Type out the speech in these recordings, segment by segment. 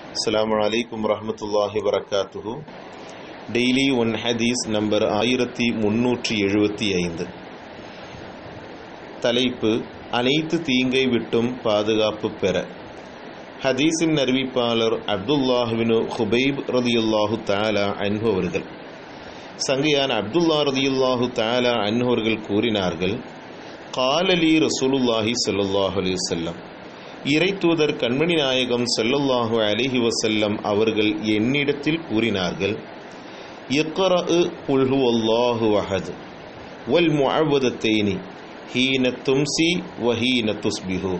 அஸ்ஸலாமு அலைக்கும் வரஹ்மத்துல்லாஹி வரகாத்துஹு டெய்லி ஒன் ஹதீஸ் நம்பர் ஆயிரத்தி முன்னூற்றி எழுபத்தி ஐந்து தலைப்பு அனைத்து தீங்கை விட்டும் பாதுகாப்பு பெற ஹதீஸின் அறிவிப்பாளர் அப்துல்லாஹுவினு ஹுபைப் ரதியுல்லாஹு தாலா அன்ஹு அவர்கள் சங்கையான அப்துல்லா ரதியுல்லாஹு தாலா அன்ஹு அவர்கள் கூறினார்கள் காலலி ரசூலுல்லாஹி ஸல்லல்லாஹு அலைஹி வஸல்லம் இறை தூதர் கண்மணி நாயகம் ஸல்லல்லாஹு அலைஹி வஸல்லம் அவர்கள் என்னிடத்தில் கூறினார்கள் இக்ரஅ குல் ஹுவல்லாஹு அஹத் வல் முஅவ்வதத்தைனி ஹீன தும்சி வஹீன துஸ்பிஹு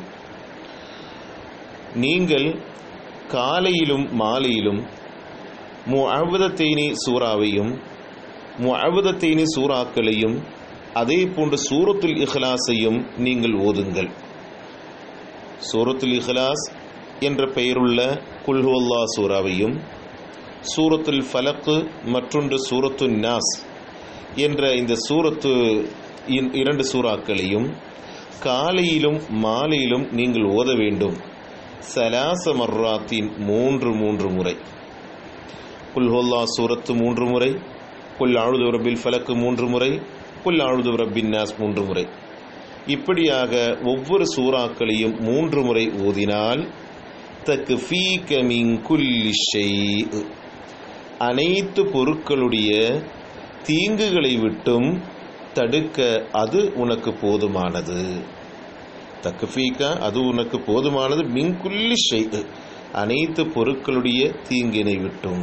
நீங்கள் காலையிலும் மாலையிலும் முஅவ்வதத்தைனி சூறாவையும் முஅவ்வதத்தைனி சூறாக்களையும் அதே போன்று சூரத்துல் இஹ்லாஸையும் நீங்கள் ஓதுங்கள் சூரத்துல் இஹ்லாஸ் என்ற பெயருள்ள குல்ஹுல்லா சூறாவையும் சூரத்துல் ஃபலக்கு மற்றொன்று சூரத்து நாஸ் என்ற இந்த சூரத்து இரண்டு சூறாக்களையும் காலையிலும் மாலையிலும் நீங்கள் ஓத வேண்டும் சலாச மர்ராத்தின் மூன்று மூன்று முறை குல்ஹுல்லா சூரத்து மூன்று முறை குல் ஆழுது ரபில் ஃபலக்கு மூன்று முறை குல் ஆழுது ரப்பின் நாஸ் மூன்று முறை இப்படியாக ஒவ்வொரு சூறாக்களையும் மூன்று முறை ஓதினால் தக்கு அனைத்து பொருட்களுடைய தீங்குகளை விட்டும் தடுக்க அது உனக்கு போதுமானது தக்குஃபீக்க அது உனக்கு போதுமானது மிங்குல்லி ஷெய் அனைத்து பொருட்களுடைய தீங்கினை விட்டும்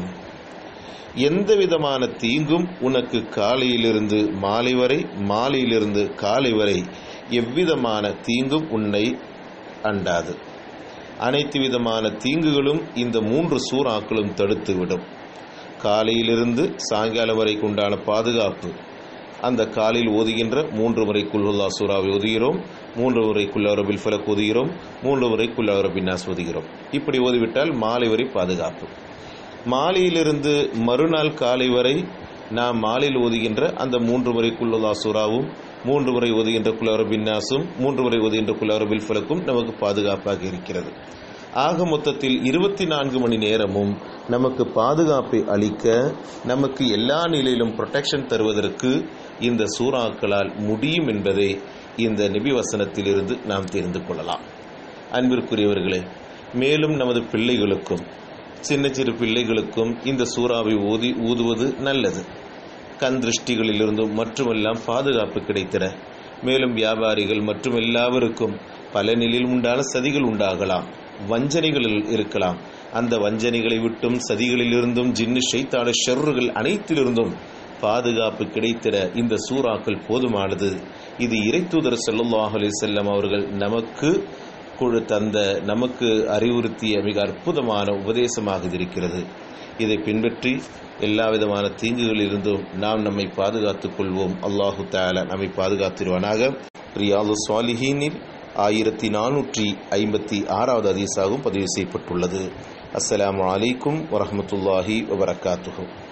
எந்த விதமான தீங்கும் உனக்கு காலையிலிருந்து மாலை வரை மாலையிலிருந்து காலை வரை எவ்விதமான தீங்கும் உன்னை அண்டாது அனைத்து விதமான தீங்குகளும் இந்த மூன்று சூறாக்களும் தடுத்துவிடும் காலையிலிருந்து சாயங்காலம் வரை உண்டான பாதுகாப்பு அந்த காலையில் ஓதுகின்ற மூன்று முறை குல்லுல்லா சூறாவை ஓதுகிறோம் மூன்று முறை குல்லவரபில் ஃபலக் ஓதுகிறோம் மூன்று முறை குல்லவரபின்னாஸ் ஓதுகிறோம் இப்படி ஓதிவிட்டால் மாலை வரை பாதுகாப்பு மாலையிலிருந்து மறுநாள் காலை வரை நாம் மாலையில் ஓதுகின்ற அந்த மூன்று முறை குல்லுல்லா சூறாவும் மூன்று முறை ஓதுகின்ற குலவர பின்னாசும் மூன்று முறை ஓதுகின்ற குலவர பில்ஃபலக்கும் நமக்கு பாதுகாப்பாக இருக்கிறது ஆக மொத்தத்தில் இருபத்தி நான்கு மணி நேரமும் நமக்கு பாதுகாப்பை அளிக்க நமக்கு எல்லா நிலையிலும் ப்ரொடெக்ஷன் தருவதற்கு இந்த சூறாக்களால் முடியும் என்பதை இந்த நெபி வசனத்திலிருந்து நாம் தெரிந்து கொள்ளலாம் அன்பிற்குரியவர்களே மேலும் நமது பிள்ளைகளுக்கும் சின்ன சிறு பிள்ளைகளுக்கும் இந்த சூறாவை ஓதி ஊதுவது நல்லது கண் திருஷ்டிகளிலிருந்தும் மற்றுமெல்லாம் பாதுகாப்பு கிடைத்திட மேலும் வியாபாரிகள் மற்றும் எல்லாருக்கும் பல நிலையில் உண்டான சதிகள் உண்டாகலாம் வஞ்சனைகளில் இருக்கலாம் அந்த வஞ்சனைகளை விட்டும் சதிகளிலிருந்தும் ஜின்னு ஷைத்தான ஷெர்றுகள் அனைத்திலிருந்தும் பாதுகாப்பு கிடைத்திட இந்த சூறாக்கள் போதுமானது இது இறை தூதர் செல்லுல்லாஹ் அலி செல்லம் அவர்கள் நமக்கு குழு தந்த நமக்கு அறிவுறுத்திய மிக அற்புதமான உபதேசமாக இருக்கிறது இதை பின்பற்றி எல்லா விதமான தீங்குகளிலிருந்தும் நாம் நம்மை பாதுகாத்துக் கொள்வோம் அல்லாஹு தாலா நம்மை பாதுகாத்திருவானாக ரியாது சுவாலிஹீனில் ஆயிரத்தி நானூற்றி ஐம்பத்தி ஆறாவது அதிசாகவும் பதிவு செய்யப்பட்டுள்ளது அஸ்ஸலாமு அலைக்கும் வரமத்துல்லாஹி வபரகாத்துஹூ